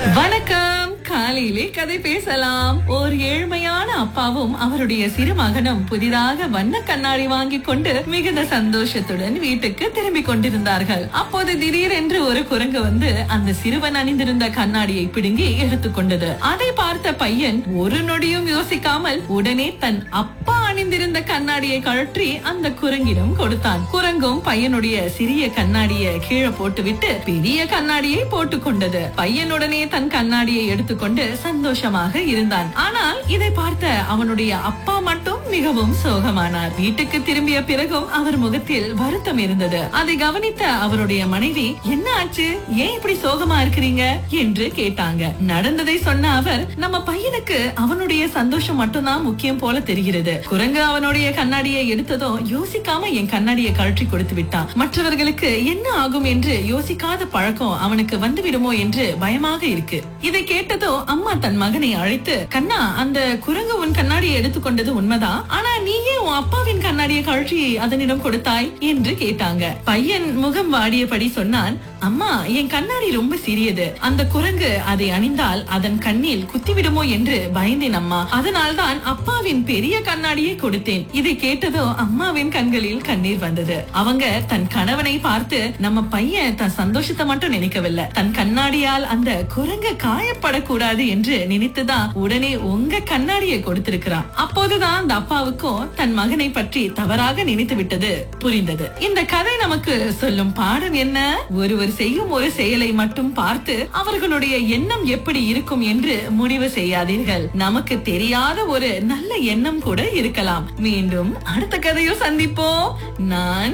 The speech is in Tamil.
வணக்கம் காலையிலே கதை பேசலாம் ஒரு ஏழ்மையான அப்பாவும் அவருடைய சிறு மகனும் புதிதாக வண்ண கண்ணாடி வாங்கி கொண்டு மிகுந்த சந்தோஷத்துடன் வீட்டுக்கு திரும்பிக் கொண்டிருந்தார்கள் அப்போது திடீரென்று ஒரு குரங்கு வந்து அந்த சிறுவன் அணிந்திருந்த கண்ணாடியை பிடுங்கி எடுத்துக்கொண்டது அதை பார்த்த பையன் ஒரு நொடியும் யோசிக்காமல் உடனே தன் அப்பா அணிந்திருந்த கண்ணாடியை கழற்றி அந்த குரங்கிடம் கொடுத்தான் குரங்கும் பையனுடைய சிறிய கண்ணாடியை கீழே போட்டுவிட்டு பெரிய கண்ணாடியை போட்டுக் கொண்டது பையனுடனே தன் கண்ணாடியை எடுத்துக்கொண்டு சந்தோஷமாக இருந்தான் ஆனால் இதை பார்த்த அவனுடைய அப்பா மட்டும் மிகவும் சோகமானார் வீட்டுக்கு திரும்பிய பிறகும் அவர் முகத்தில் வருத்தம் இருந்தது அதை கவனித்த அவருடைய மனைவி என்ன ஆச்சு ஏன் இப்படி சோகமா இருக்கிறீங்க என்று கேட்டாங்க நடந்ததை சொன்ன அவர் நம்ம பையனுக்கு அவனுடைய சந்தோஷம் மட்டும்தான் முக்கியம் போல தெரிகிறது குரங்கு அவனுடைய கண்ணாடியை எடுத்ததும் யோசிக்காம என் கண்ணாடியை கழற்றி கொடுத்து விட்டான் மற்றவர்களுக்கு என்ன ஆகும் என்று யோசிக்காத பழக்கம் அவனுக்கு வந்து விடுமோ என்று பயமாக இருக்கு இதை கேட்டதும் அம்மா தன் மகனை அழைத்து கண்ணா அந்த குரங்கு உன் கண்ணாடியை எடுத்துக்கொண்டது உண்மைதான் ஆனா நீயே உன் அப்பாவின் கண்ணாடியை கழற்றி அதனிடம் கொடுத்தாய் என்று கேட்டாங்க பையன் முகம் வாடியபடி சொன்னான் அம்மா என் கண்ணாடி ரொம்ப சிறியது அந்த குரங்கு அதை அணிந்தால் அதன் கண்ணில் குத்திவிடுமோ என்று பயந்தேன் அம்மா அதனால்தான் அப்பாவின் பெரிய கண்ணாடியை கொடுத்தேன் இதை கேட்டதோ அம்மாவின் கண்களில் கண்ணீர் வந்தது அவங்க தன் கணவனை பார்த்து நம்ம பையன் தன் சந்தோஷத்தை மட்டும் நினைக்கவில்லை தன் கண்ணாடியால் அந்த குரங்கு காயப்படக்கூடாது என்று நினைத்துதான் உடனே உங்க கண்ணாடியை கொடுத்திருக்கிறான் அப்போதுதான் அந்த அப்பாவுக்கும் தன் மகனை பற்றி தவறாக நினைத்து விட்டது புரிந்தது இந்த கதை நமக்கு சொல்லும் பாடம் என்ன ஒருவர் செய்யும் ஒரு செயலை மட்டும் பார்த்து அவர்களுடைய எண்ணம் எப்படி இருக்கும் என்று முடிவு செய்யாதீர்கள் நமக்கு தெரியாத ஒரு நல்ல எண்ணம் கூட இருக்கலாம் மீண்டும் அடுத்த கதையில் சந்திப்போம் நான்